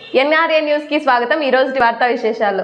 NRA news కి స్వాగతం ఈ రోజు వార్తా విశేషాలు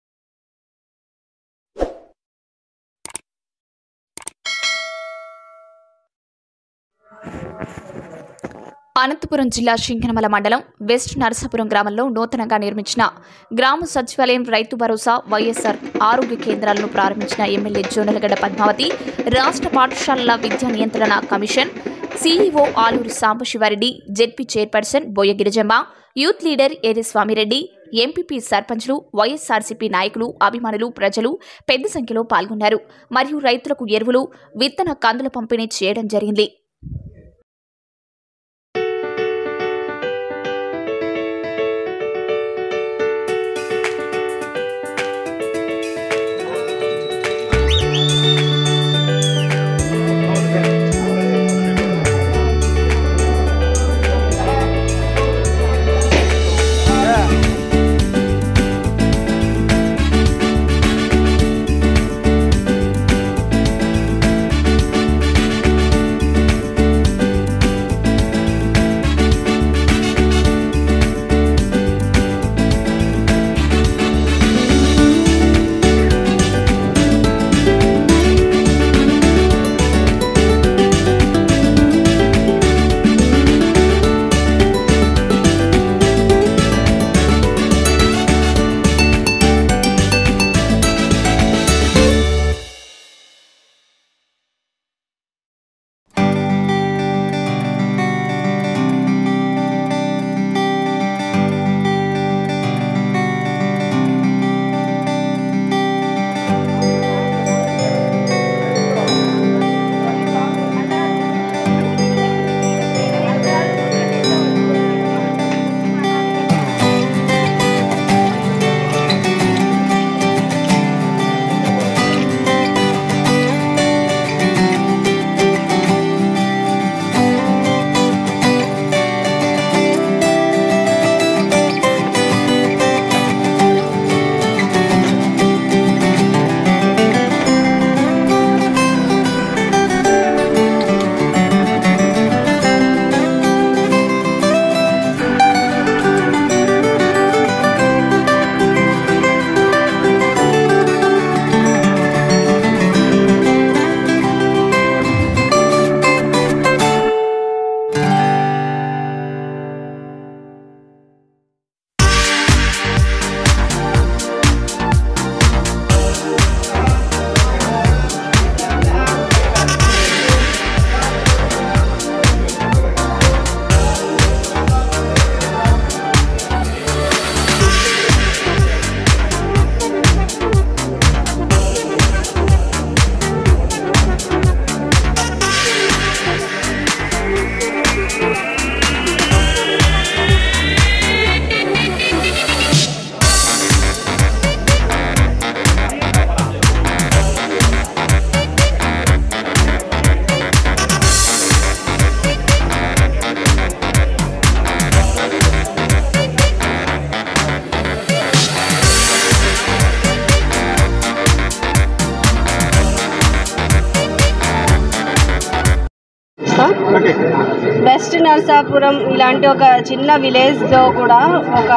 అనంతపురం జిల్లా శింకనమల మండలం వెస్ట్ నరసాపురం గ్రామంలో నూతనంగా నిర్మించిన గ్రామ సచివాలయం రైతు భరోసా వైఎస్ఆర్ ఆరోగ్య కేంద్రాలను ప్రారంభించిన ఎమ్మెల్యే జోనలగడ్డ పద్మావతి రాష్ట్ర పాఠశాలల విద్యా నియంత్రణ commission CEO Aluru Sambasivareddy ZP chairperson Boya Girijamma youth leader Eri Swamireddy MPP సర్పంచ్లు వైఎస్ఆర్సీపీ నాయకులు అభిమానులు ప్రజలు పెద్ద సంఖ్యలో పాల్గొన్నారు మరియు రైతులకు ఎరువులు విత్తన కందుల పంపిణీ చేయడం జరిగింది వెస్ట్ నర్సాపురం ఇలాంటి ఒక చిన్న విలేజ్లో కూడా ఒక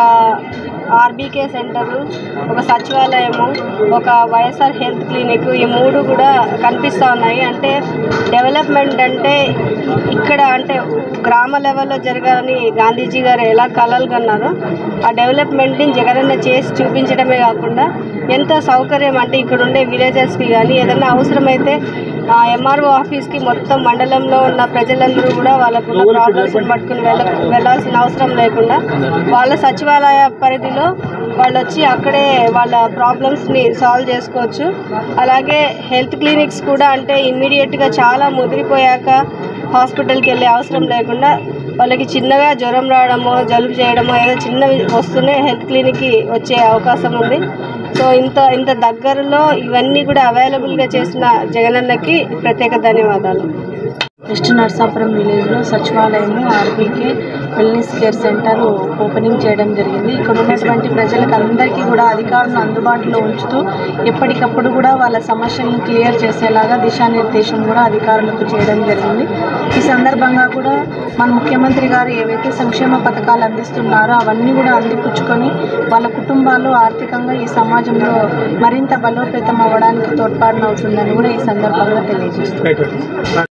ఆర్బీకే సెంటర్ ఒక సచివాలయము ఒక వైఎస్ఆర్ హెల్త్ క్లినిక్ ఈ మూడు కూడా కనిపిస్తూ ఉన్నాయి అంటే డెవలప్మెంట్ అంటే ఇక్కడ అంటే గ్రామ లెవెల్లో జరగాలని గాంధీజీ గారు ఎలా కలలు కన్నారో ఆ డెవలప్మెంట్ని జగనన్న చేసి చూపించడమే కాకుండా ఎంత సౌకర్యం అంటే ఇక్కడ ఉండే విలేజెస్కి కానీ ఏదైనా అవసరమైతే ఎంఆర్ఓ ఆఫీస్కి మొత్తం మండలంలో ఉన్న ప్రజలందరూ కూడా వాళ్ళకున్న ప్రాబ్లమ్స్ పట్టుకుని వెళ్ళ వెళ్ళాల్సిన అవసరం లేకుండా వాళ్ళ సచివాలయ పరిధిలో వాళ్ళు వచ్చి అక్కడే వాళ్ళ ప్రాబ్లమ్స్ని సాల్వ్ చేసుకోవచ్చు అలాగే హెల్త్ క్లినిక్స్ కూడా అంటే ఇమ్మీడియట్గా చాలా ముదిరిపోయాక హాస్పిటల్కి వెళ్ళే అవసరం లేకుండా వాళ్ళకి చిన్నగా జ్వరం రావడమో జలుబు చేయడమో ఏదో చిన్నవి వస్తూనే హెల్త్ క్లినిక్కి వచ్చే అవకాశం ఉంది సో ఇంత ఇంత దగ్గరలో ఇవన్నీ కూడా అవైలబుల్గా చేసిన జగనన్నకి ప్రత్యేక ధన్యవాదాలు వెస్ట్ నర్సాపురం విలేజ్లో సచివాలయము RBK wellness care centre opening చేయడం జరిగింది ఇక్కడ ఉన్నటువంటి ప్రజలకు అందరికీ కూడా అధికారులను అందుబాటులో ఉంచుతూ ఎప్పటికప్పుడు కూడా వాళ్ళ సమస్యలను క్లియర్ చేసేలాగా దిశానిర్దేశం కూడా అధికారులకు చేయడం జరిగింది ఈ సందర్భంగా కూడా మన ముఖ్యమంత్రి గారు ఏవైతే సంక్షేమ పథకాలు అందిస్తున్నారో అవన్నీ కూడా అందిపుచ్చుకొని వాళ్ళ కుటుంబాలు ఆర్థికంగా ఈ సమాజంలో మరింత బలోపేతం అవ్వడానికి తోడ్పాటునవుతుందని కూడా ఈ సందర్భంగా తెలియజేస్తుంది